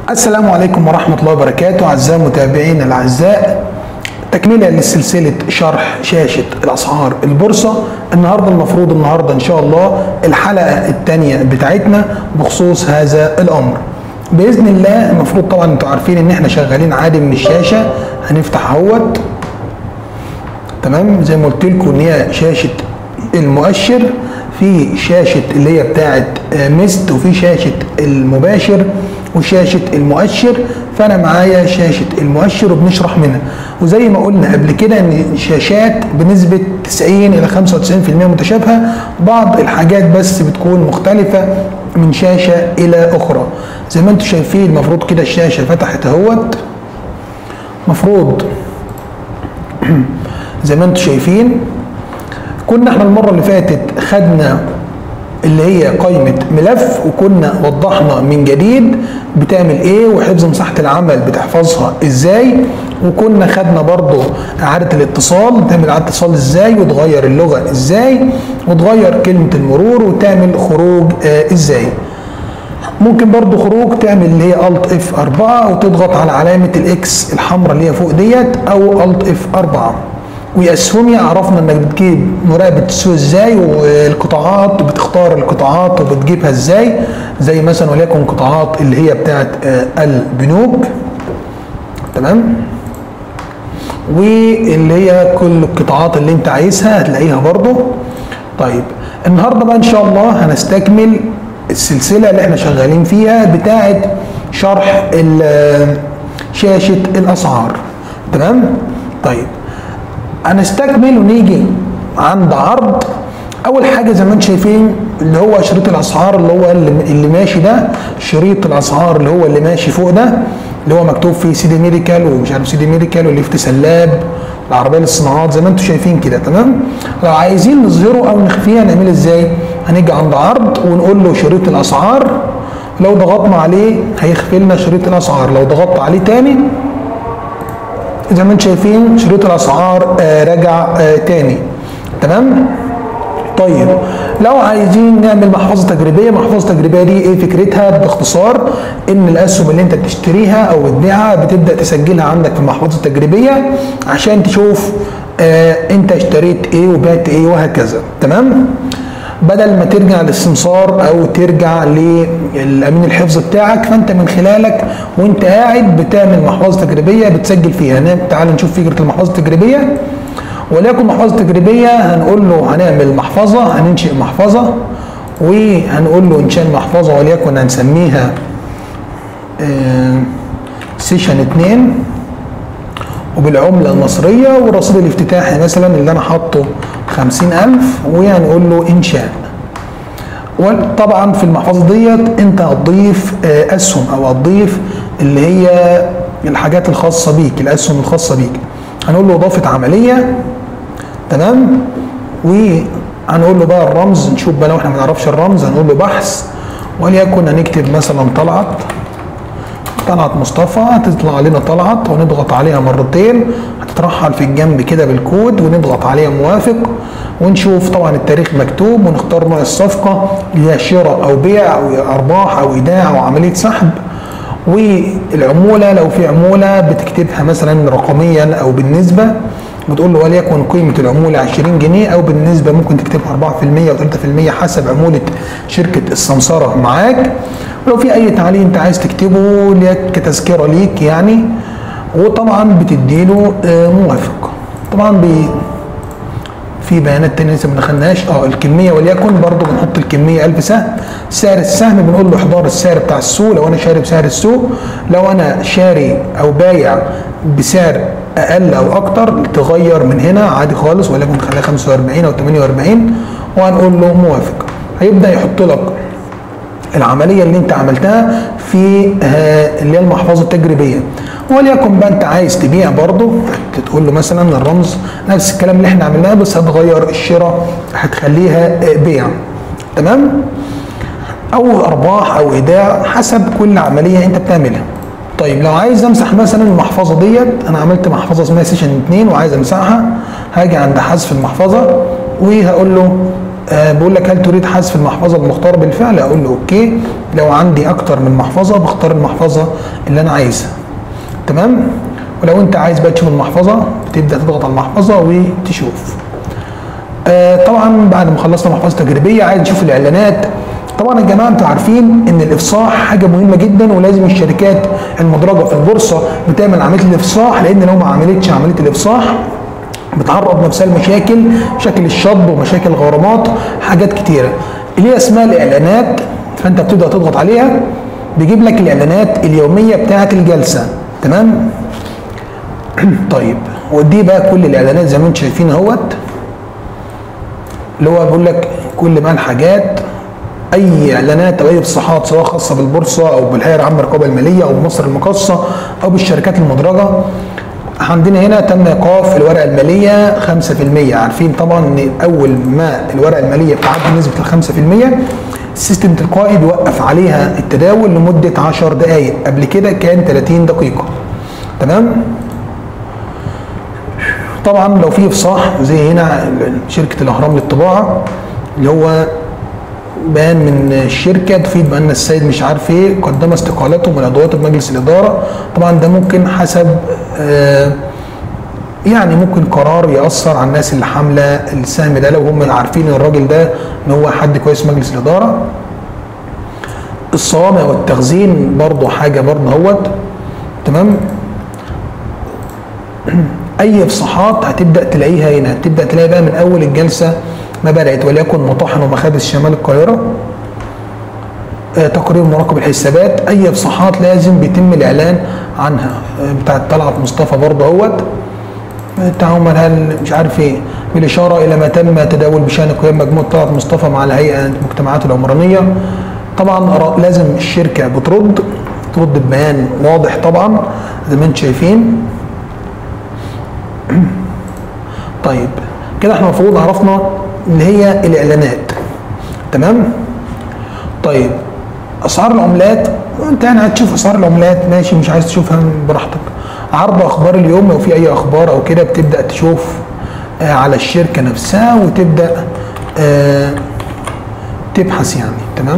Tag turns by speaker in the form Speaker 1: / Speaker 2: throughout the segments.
Speaker 1: السلام عليكم ورحمة الله وبركاته أعزائي المتابعين الأعزاء تكملة لسلسلة شرح شاشة الأسعار البورصة النهاردة المفروض النهاردة إن شاء الله الحلقة الثانية بتاعتنا بخصوص هذا الأمر بإذن الله المفروض طبعا أنتوا عارفين إن إحنا شغالين عادي من الشاشة هنفتح اهوت تمام زي ما قلت لكم إن هي شاشة المؤشر في شاشة اللي هي بتاعت ميست وفي شاشة المباشر وشاشة المؤشر فأنا معايا شاشة المؤشر وبنشرح منها وزي ما قلنا قبل كده إن الشاشات بنسبة 90 إلى 95% متشابهة بعض الحاجات بس بتكون مختلفة من شاشة إلى أخرى زي ما انتم شايفين المفروض كده الشاشة فتحت اهوت مفروض زي ما انتم شايفين كنا احنا المره اللي فاتت خدنا اللي هي قائمة ملف وكنا وضحنا من جديد بتعمل ايه وحفظ مساحة العمل بتحفظها ازاي وكنا خدنا برضو اعادة الاتصال تعمل اعادة اتصال ازاي وتغير اللغة ازاي وتغير كلمة المرور وتعمل خروج آه ازاي ممكن برضو خروج تعمل اللي هي الت اف 4 وتضغط على علامة الاكس الحمراء اللي هي فوق ديت او الت اف 4 واسهمي عرفنا انك بتجيب مراقبه السوق ازاي والقطاعات بتختار القطاعات وبتجيبها ازاي زي مثلا وليكن قطاعات اللي هي بتاعت البنوك تمام واللي هي كل القطاعات اللي انت عايزها هتلاقيها برضو طيب النهارده بقى ان شاء الله هنستكمل السلسله اللي احنا شغالين فيها بتاعت شرح شاشه الاسعار تمام طيب هنستكمل ونيجي عند عرض اول حاجه زي ما انتم شايفين اللي هو شريط الاسعار اللي هو اللي ماشي ده شريط الاسعار اللي هو اللي ماشي فوق ده اللي هو مكتوب فيه سيدي ميديكال ومش عارف سيدي ميديكال وليفت سلاب العربيه للصناعات زي ما انتم شايفين كده تمام لو عايزين نظهره او نخفيه هنعمل ازاي هنيجي عند عرض ونقول له شريط الاسعار لو ضغطنا عليه هيخفي لنا شريط الاسعار لو ضغطت عليه تاني زي ما انتم شايفين شريط الاسعار آه رجع آه تاني تمام طيب لو عايزين نعمل محفظه تجريبيه محفظه تجريبيه دي ايه فكرتها باختصار ان الاسهم اللي انت بتشتريها او بتبيعها بتبدا تسجلها عندك في المحفظه التجريبيه عشان تشوف آه انت اشتريت ايه وبعت ايه وهكذا تمام بدل ما ترجع للسمسار او ترجع للامين الحفظ بتاعك فانت من خلالك وانت قاعد بتعمل محفظه تجريبيه بتسجل فيها تعال نشوف فكره المحفظه التجريبيه وليكن محفظه تجريبيه هنقول له هنعمل محفظه هننشئ محفظه وهنقول له انشاء المحفظه وليكن هنسميها سيشن 2 وبالعمله المصريه والرصيد الافتتاحي مثلا اللي انا حاطه 50000 وهنقول له انشاء وطبعا في المحفظه ديت انت هتضيف اسهم او هتضيف اللي هي الحاجات الخاصه بيك الاسهم الخاصه بيك هنقول له اضافه عمليه تمام وهنقول له بقى الرمز نشوف بقى لو احنا ما نعرفش الرمز هنقول له بحث وليكن هنكتب مثلا طلعت طلعت مصطفى هتطلع لنا طلعت ونضغط عليها مرتين هتترحل في الجنب كده بالكود ونضغط عليها موافق ونشوف طبعا التاريخ مكتوب ونختار نوع الصفقه اللي هي شراء او بيع او ارباح او ايداع او عمليه سحب والعموله لو في عموله بتكتبها مثلا رقميا او بالنسبه بتقول له وليكن قيمه العموله 20 جنيه او بالنسبه ممكن تكتبها 4% او 3% حسب عموله شركه السمسره معاك ولو في اي تعليق انت عايز تكتبه ليك كتذكره ليك يعني وطبعا بتديله موافق طبعا بي في بيانات تانية لسه ما دخلناش اه الكميه وليكن برضه بنحط الكميه 1000 سهم سعر السهم بنقول له احضار السعر بتاع السوق لو انا شاري بسعر السوق لو انا شاري او بايع بسعر اقل او اكتر تغير من هنا عادي خالص وليكن خليها 45 او 48 وهنقول له موافق هيبدا يحط لك العمليه اللي انت عملتها في اللي هي المحفظه التجريبيه وليكن بقى انت عايز تبيع برضه تقول له مثلا الرمز نفس الكلام اللي احنا عملناه بس هتغير الشراء هتخليها بيع تمام او ارباح او ايداع حسب كل عمليه انت بتعملها طيب لو عايز امسح مثلا المحفظه ديت انا عملت محفظه اسمها سيشن 2 وعايز امسحها هاجي عند حذف المحفظه وهقول له آه بقول لك هل تريد حذف المحفظه المختاره بالفعل اقول له اوكي لو عندي اكتر من محفظه بختار المحفظه اللي انا عايزها تمام ولو انت عايز بقى تشوف المحفظه بتبدا تضغط على المحفظه وتشوف آه طبعا بعد ما خلصنا محفظه تجريبيه عايز نشوف الاعلانات طبعا يا جماعه انتوا عارفين ان الافصاح حاجه مهمه جدا ولازم الشركات المدرجه في البورصه بتعمل عمليه الافصاح لان لو ما عملتش عمليه الافصاح بتعرض نفسها لمشاكل مشاكل الشطب ومشاكل الغرامات حاجات كتيره اللي هي اسمها الاعلانات فانت بتبدا تضغط عليها بيجيب لك الاعلانات اليوميه بتاعه الجلسه تمام طيب ودي بقى كل الاعلانات زي ما انتم شايفين اهوت اللي هو بيقول لك كل ما الحاجات اي اعلانات او اي افصاحات سواء خاصه بالبورصه او بالهيئه العامه للرقابه الماليه او بمصر المقاصه او بالشركات المدرجه عندنا هنا تم ايقاف الورقه الماليه 5% عارفين طبعا ان اول ما الورقه الماليه بتعدي نسبه ال 5% السيستم تلقائي بيوقف عليها التداول لمده 10 دقائق قبل كده كان 30 دقيقه تمام طبعا لو في افصاح زي هنا شركه الاهرام للطباعه اللي هو بيان من الشركه تفيد بان السيد مش عارف ايه قدم استقالته من عضويته بمجلس الاداره طبعا ده ممكن حسب آه يعني ممكن قرار ياثر على الناس اللي حامله السهم ده لو هم عارفين ان الراجل ده ان هو حد كويس في مجلس الاداره الصوامع والتخزين برضه حاجه برضه اهوت تمام اي افصاحات هتبدا تلاقيها هنا تبدا تلاقي بقى من اول الجلسه ما بدات وليكن مطاحن ومخابز شمال القاهره آه تقرير مراقب الحسابات اي افصاحات لازم بيتم الاعلان عنها آه بتاعت طلعت مصطفى برضه اهوت التعامل هل مش عارف ايه بالاشاره الى ما تم تداول بشان قيام مجموعه طلعت مصطفى مع الهيئه المجتمعات العمرانيه طبعا لازم الشركه بترد ترد ببيان واضح طبعا زي ما انتم شايفين طيب كده احنا المفروض عرفنا اللي هي الاعلانات تمام طيب اسعار العملات انت يعني هتشوف اسعار العملات ماشي مش عايز تشوفها براحتك عرض اخبار اليوم لو في اي اخبار او كده بتبدا تشوف آه على الشركه نفسها وتبدا آه تبحث يعني تمام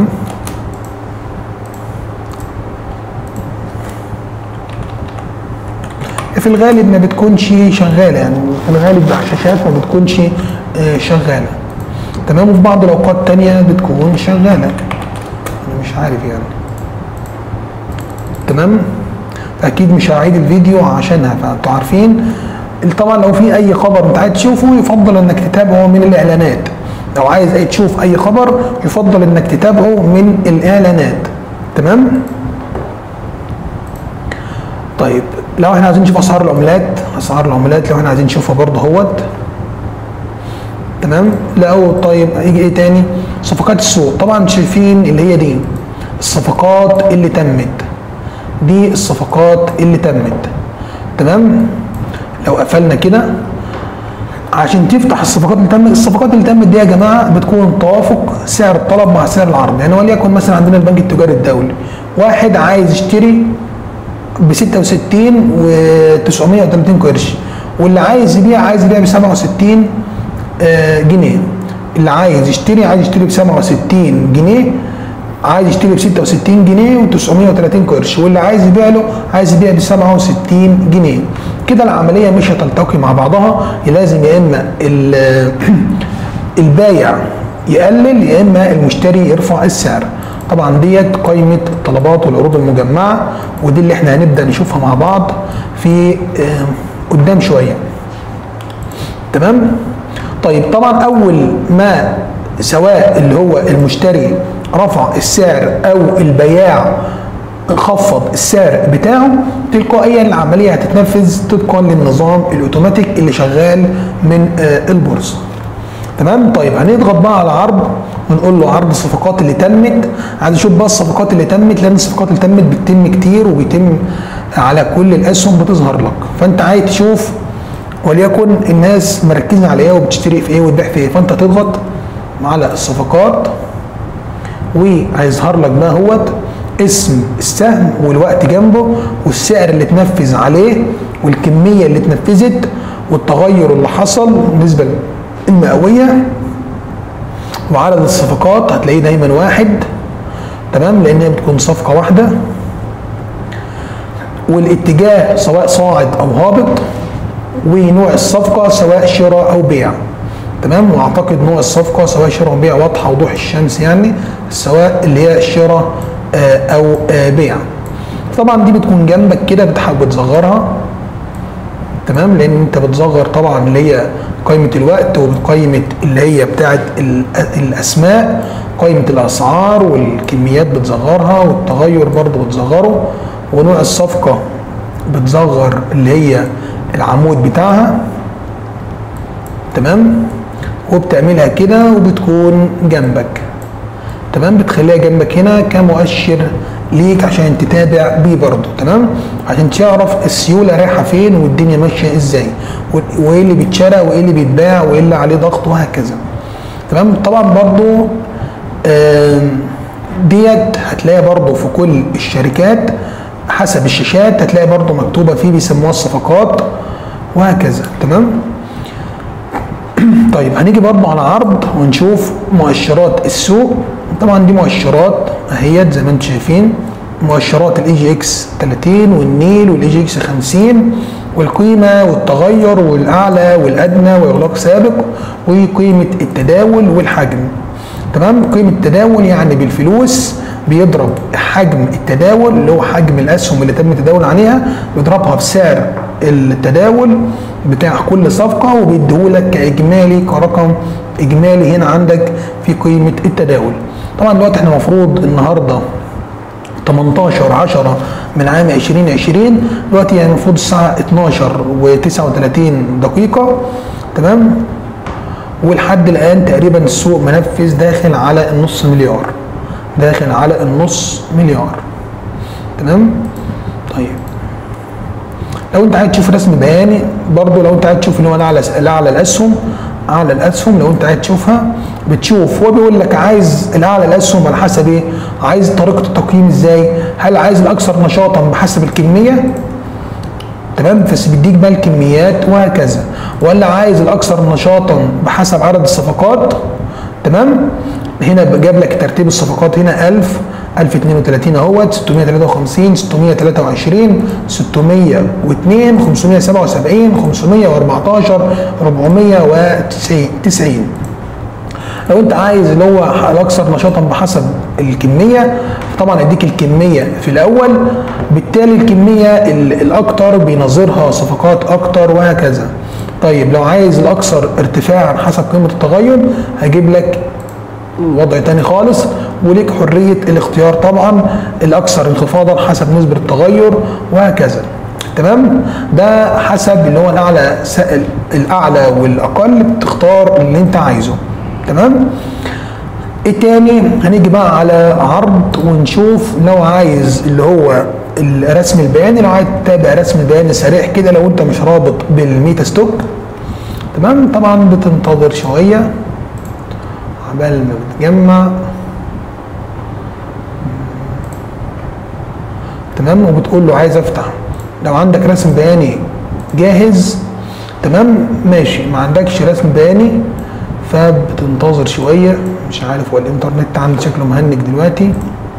Speaker 1: في الغالب ما بتكونش شغاله يعني في الغالب الشاشات ما بتكونش آه شغاله تمام وفي بعض الاوقات تانية بتكون شغاله انا مش عارف يعني تمام اكيد مش هعيد الفيديو عشانها فانتوا عارفين طبعا لو في اي خبر انت عايز تشوفه يفضل انك تتابعه من الاعلانات لو عايز اي تشوف اي خبر يفضل انك تتابعه من الاعلانات تمام طيب لو احنا عايزين نشوف اسعار العملات اسعار العملات لو احنا عايزين نشوفها برضه اهوت تمام لا طيب هيجي ايه تاني صفقات السوق طبعا شايفين اللي هي دي الصفقات اللي تمت دي الصفقات اللي تمت تمام لو قفلنا كده عشان تفتح الصفقات اللي تمت الصفقات اللي تمت دي يا جماعه بتكون توافق سعر الطلب مع سعر العرض يعني وليكن مثلا عندنا البنك التجاري الدولي واحد عايز يشتري ب 66 و 930 قرش واللي عايز يبيع عايز يبيع ب 67 جنيه اللي عايز يشتري عايز يشتري ب 67 جنيه عايز يشتري ب 66 جنيه و930 قرش واللي عايز يبيع له عايز يبيع ب 67 جنيه كده العمليه مش هتلتقي مع بعضها لازم يا اما البايع يقلل يا اما المشتري يرفع السعر طبعا ديت قائمه الطلبات والعروض المجمعه ودي اللي احنا هنبدا نشوفها مع بعض في قدام شويه تمام طيب طبعا اول ما سواء اللي هو المشتري رفع السعر او البياع خفض السعر بتاعه تلقائيا العمليه هتتنفذ طبقا للنظام الاوتوماتيك اللي شغال من البورصه تمام طيب هنضغط بقى على عرض ونقول له عرض الصفقات اللي تمت عايز اشوف بقى الصفقات اللي تمت لان الصفقات اللي تمت بتتم كتير وبيتم على كل الاسهم بتظهر لك فانت عايز تشوف وليكن الناس مركزه على ايه وبتشتري في ايه وتبيع في ايه فانت تضغط على الصفقات وهيظهر لك بقى هوت اسم السهم والوقت جنبه والسعر اللي اتنفذ عليه والكميه اللي اتنفذت والتغير اللي حصل بالنسبه المئويه وعدد الصفقات هتلاقيه دايما واحد تمام لان هي بتكون صفقه واحده والاتجاه سواء صاعد او هابط ونوع الصفقه سواء شراء او بيع تمام واعتقد نوع الصفقه سواء شراء او بيع واضحه وضوح الشمس يعني سواء اللي هي شراء آه، او آه، بيع طبعا دي بتكون جنبك كده بتحاول بتصغرها تمام لان انت بتصغر طبعا اللي هي قائمه الوقت وقائمه اللي هي بتاعه ال- الاسماء قائمه الاسعار والكميات بتصغرها والتغير برضو بتصغره ونوع الصفقه بتصغر اللي هي العمود بتاعها تمام وبتعملها كده وبتكون جنبك تمام بتخليها جنبك هنا كمؤشر ليك عشان تتابع بيه برضه تمام عشان تعرف السيوله رايحه فين والدنيا ماشيه ازاي و- وايه اللي بيتشرى وايه اللي بيتباع وايه اللي عليه ضغط وهكذا تمام طبعا برضه آم، ديت هتلاقيها برضه في كل الشركات حسب الشاشات هتلاقي برضه مكتوبه فيه بيسموها الصفقات وهكذا تمام طيب هنيجي برضه على عرض ونشوف مؤشرات السوق طبعا دي مؤشرات اهيت زي ما انتم شايفين مؤشرات الاي جي اكس 30 والنيل والاي جي اكس 50 والقيمه والتغير والاعلى والادنى واغلاق سابق وقيمه التداول والحجم تمام قيمه التداول يعني بالفلوس بيضرب حجم التداول اللي هو حجم الاسهم اللي تم التداول عليها بيضربها بسعر التداول بتاع كل صفقه وبيديهولك كاجمالي كرقم اجمالي هنا عندك في قيمه التداول طبعا دلوقتي احنا المفروض النهارده 18 10 من عام 2020 دلوقتي يعني المفروض الساعه 12 و39 دقيقه تمام ولحد الان تقريبا السوق منفذ داخل على النص مليار داخل على النص مليار تمام طيب لو انت عايز تشوف رسم بياني برضو لو انت عايز تشوف اللي هو الاعلى الاعلى الاسهم اعلى الاسهم لو انت عايز تشوفها بتشوف هو بيقول لك عايز الاعلى الاسهم على حسب ايه عايز طريقه التقييم ازاي هل عايز الاكثر نشاطا بحسب الكميه تمام بس بيديك بقى الكميات وهكذا ولا عايز الاكثر نشاطا بحسب عدد الصفقات تمام هنا جاب لك ترتيب الصفقات هنا 1000 1032 اهوت 653 623 602 577 514 490 لو انت عايز اللي هو الاكثر نشاطا بحسب الكميه طبعا اديك الكميه في الاول بالتالي الكميه ال- الاكتر بينظرها صفقات اكتر وهكذا طيب لو عايز الاكثر ارتفاعا حسب قيمه التغير هجيب لك وضع تاني خالص وليك حريه الاختيار طبعا الاكثر انخفاضا حسب نسبه التغير وهكذا تمام ده حسب اللي هو الاعلى س- الاعلى والاقل بتختار اللي انت عايزه تمام ايه تاني هنيجي بقى على عرض ونشوف لو عايز اللي هو الرسم البياني لو عايز تتابع رسم بياني سريع كده لو انت مش رابط بالميتا ستوك تمام طبعا بتنتظر شويه عبال ما بتجمع تمام وبتقول له عايز افتح لو عندك رسم بياني جاهز تمام ماشي ما عندكش رسم بياني فبتنتظر شويه مش عارف هو الانترنت عندي شكله مهنج دلوقتي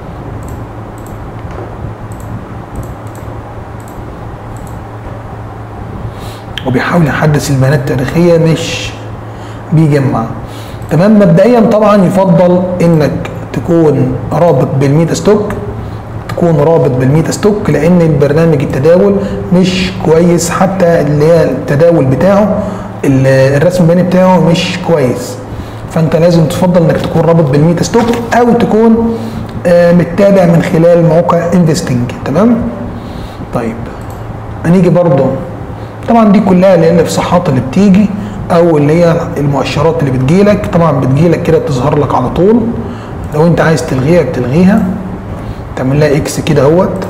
Speaker 1: وبيحاول يحدث البيانات التاريخيه مش بيجمع تمام مبدئيا طبعا يفضل انك تكون رابط بالميتا ستوك تكون رابط بالميتا ستوك لان البرنامج التداول مش كويس حتى اللي هي التداول بتاعه ال- الرسم البياني بتاعه مش كويس فانت لازم تفضل انك تكون رابط بالميتا ستوك او تكون آه، متابع من خلال موقع انفستنج تمام طيب هنيجي برضه طبعا دي كلها اللي هي الافصاحات اللي بتيجي او اللي هي المؤشرات اللي بتجيلك طبعا بتجيلك كده بتظهر لك على طول لو انت عايز تلغيها بتلغيها تعمل لها اكس كده اهوت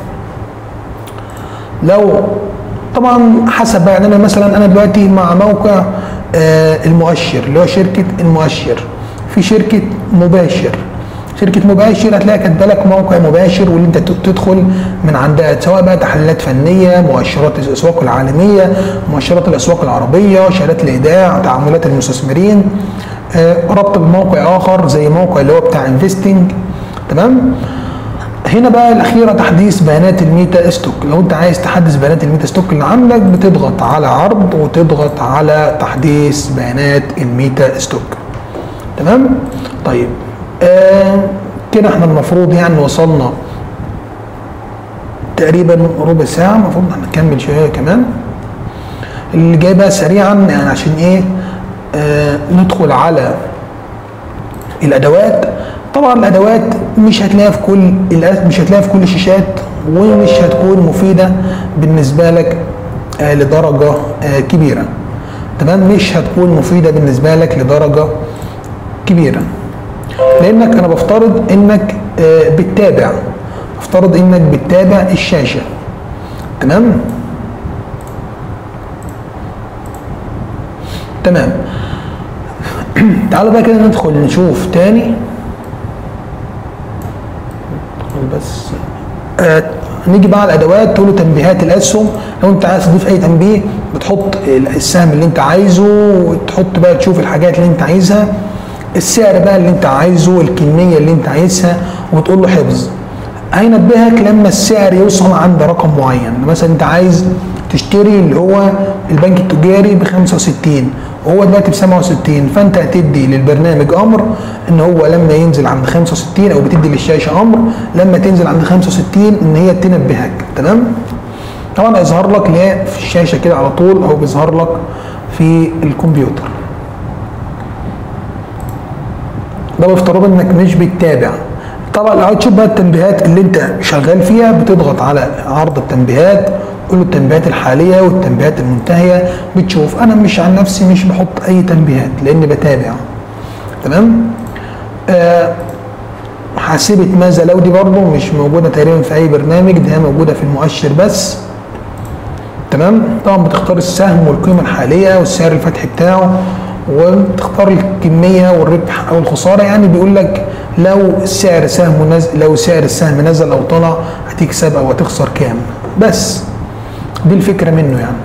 Speaker 1: لو طبعا حسب بقى يعني انا مثلا انا دلوقتي مع موقع آه المؤشر اللي هو شركه المؤشر في شركه مباشر شركه مباشر هتلاقي كاتبه لك موقع مباشر واللي انت تدخل من عندها سواء بقى تحليلات فنيه مؤشرات الاسواق العالميه مؤشرات الاسواق العربيه شهادات الايداع تعاملات المستثمرين آه، ربط بموقع اخر زي موقع اللي هو بتاع انفستنج تمام هنا بقى الاخيره تحديث بيانات الميتا ستوك لو انت عايز تحدث بيانات الميتا ستوك اللي عندك بتضغط على عرض وتضغط على تحديث بيانات الميتا ستوك تمام طيب آه كده احنا المفروض يعني وصلنا تقريبا ربع ساعه المفروض احنا نكمل شويه كمان اللي جاي بقى سريعا يعني عشان ايه آه ندخل على الادوات طبعا الادوات مش هتلاقيها في كل الأ- مش هتلاقيها في كل الشاشات ومش هتكون مفيده بالنسبه لك آه لدرجه آه كبيره تمام مش هتكون مفيده بالنسبه لك لدرجه كبيره لانك انا بفترض انك آه بتتابع افترض انك بتتابع الشاشه تمام تمام تعالوا بقى كده ندخل نشوف تاني ندخل بس آه نيجي بقى على الادوات تقول له تنبيهات الاسهم لو انت عايز تضيف اي تنبيه بتحط السهم اللي انت عايزه وتحط بقى تشوف الحاجات اللي انت عايزها السعر بقى اللي انت عايزه الكميه اللي انت عايزها وتقول له حفظ هينبهك لما السعر يوصل عند رقم معين مثلا انت عايز تشتري اللي هو البنك التجاري ب 65 وهو دلوقتي ب 67 فانت هتدي للبرنامج امر ان هو لما ينزل عند 65 او بتدي للشاشه امر لما تنزل عند 65 ان هي تنبهك تمام طبعا هيظهر لك لا في الشاشه كده على طول او بيظهر لك في الكمبيوتر ده بافتراض انك مش بتتابع طبعا لو تشوف بقى التنبيهات اللي انت شغال فيها بتضغط على عرض التنبيهات قول له التنبيهات الحاليه والتنبيهات المنتهيه بتشوف انا مش عن نفسي مش بحط اي تنبيهات لاني بتابع تمام آه حاسبة ماذا لو دي برضه مش موجودة تقريبا في أي برنامج دي هي موجودة في المؤشر بس تمام طبعا بتختار السهم والقيمة الحالية والسعر الفتحي بتاعه وتختار الكمية والربح أو الخسارة يعني بيقول لك لو سعر سهم نزل لو سعر السهم نزل أو طلع هتكسب أو هتخسر كام بس دي الفكرة منه يعني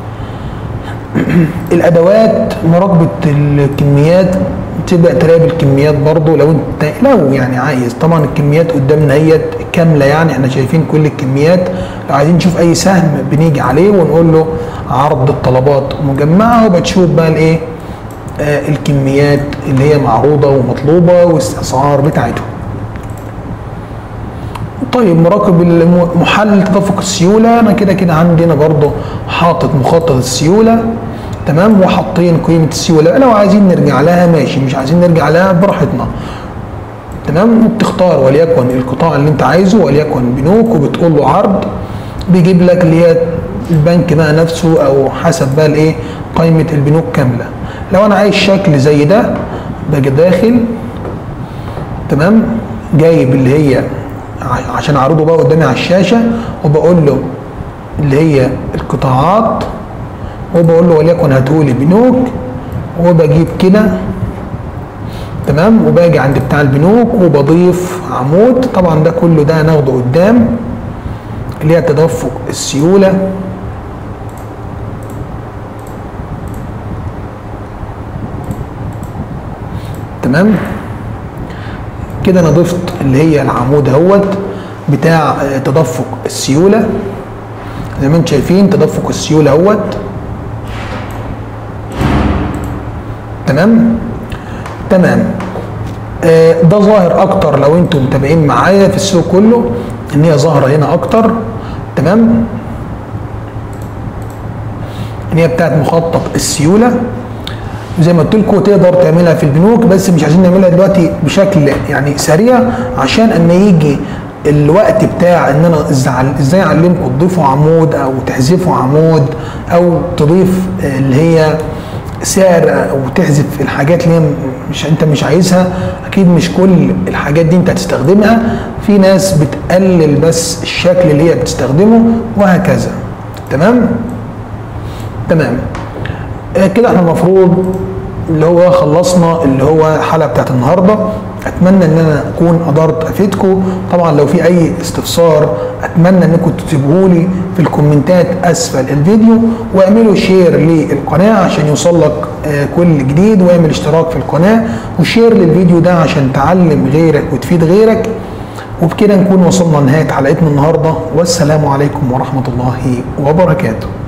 Speaker 1: الادوات مراقبه الكميات تبدا تراقب الكميات برضو لو انت لو يعني عايز طبعا الكميات قدامنا هي كامله يعني احنا شايفين كل الكميات لو عايزين نشوف اي سهم بنيجي عليه ونقول له عرض الطلبات مجمعه وبتشوف بقى الايه آه الكميات اللي هي معروضه ومطلوبه والاسعار بتاعتهم طيب مراقب الم- محلل تدفق السيوله انا كده كده عندي هنا برضه حاطط مخطط السيوله تمام وحاطين قيمه السيوله لو عايزين نرجع لها ماشي مش عايزين نرجع لها براحتنا تمام وبتختار وليكن القطاع اللي انت عايزه وليكن بنوك وبتقول له عرض بيجيب لك اللي هي البنك بقى نفسه او حسب بقى الايه قائمه البنوك كامله لو انا عايز شكل زي ده باجي داخل تمام جايب اللي هي ع- عشان اعرضه بقى قدامي على الشاشه وبقول له اللي هي القطاعات وبقول له وليكن هاتولي بنوك وبجيب كده تمام وباجي عند بتاع البنوك وبضيف عمود طبعا ده كله ده هناخده قدام اللي هي تدفق السيوله تمام كده انا ضفت اللي هي العمود اهوت بتاع آه، تدفق السيوله زي ما انتم شايفين تدفق السيوله اهوت تمام تمام آه، ده ظاهر اكتر لو انتم متابعين معايا في السوق كله ان هي ظاهره هنا اكتر تمام ان هي بتاعت مخطط السيوله زي ما قلت لكم تقدر تعملها في البنوك بس مش عايزين نعملها دلوقتي بشكل يعني سريع عشان اما يجي الوقت بتاع ان انا ازاي ازاي اعلمكم تضيفوا عمود او تحذفوا عمود او تضيف اللي هي سعر او تحذف الحاجات اللي هي مش انت مش عايزها اكيد مش كل الحاجات دي انت هتستخدمها في ناس بتقلل بس الشكل اللي هي بتستخدمه وهكذا تمام تمام آه، كده احنا المفروض اللي هو خلصنا اللي هو الحلقه بتاعت النهارده اتمنى ان انا اكون قدرت افيدكم طبعا لو في اي استفسار اتمنى انكم تكتبوه لي في الكومنتات اسفل الفيديو واعملوا شير للقناه عشان يوصل لك آه، كل جديد واعمل اشتراك في القناه وشير للفيديو ده عشان تعلم غيرك وتفيد غيرك وبكده نكون وصلنا لنهايه حلقتنا النهارده والسلام عليكم ورحمه الله وبركاته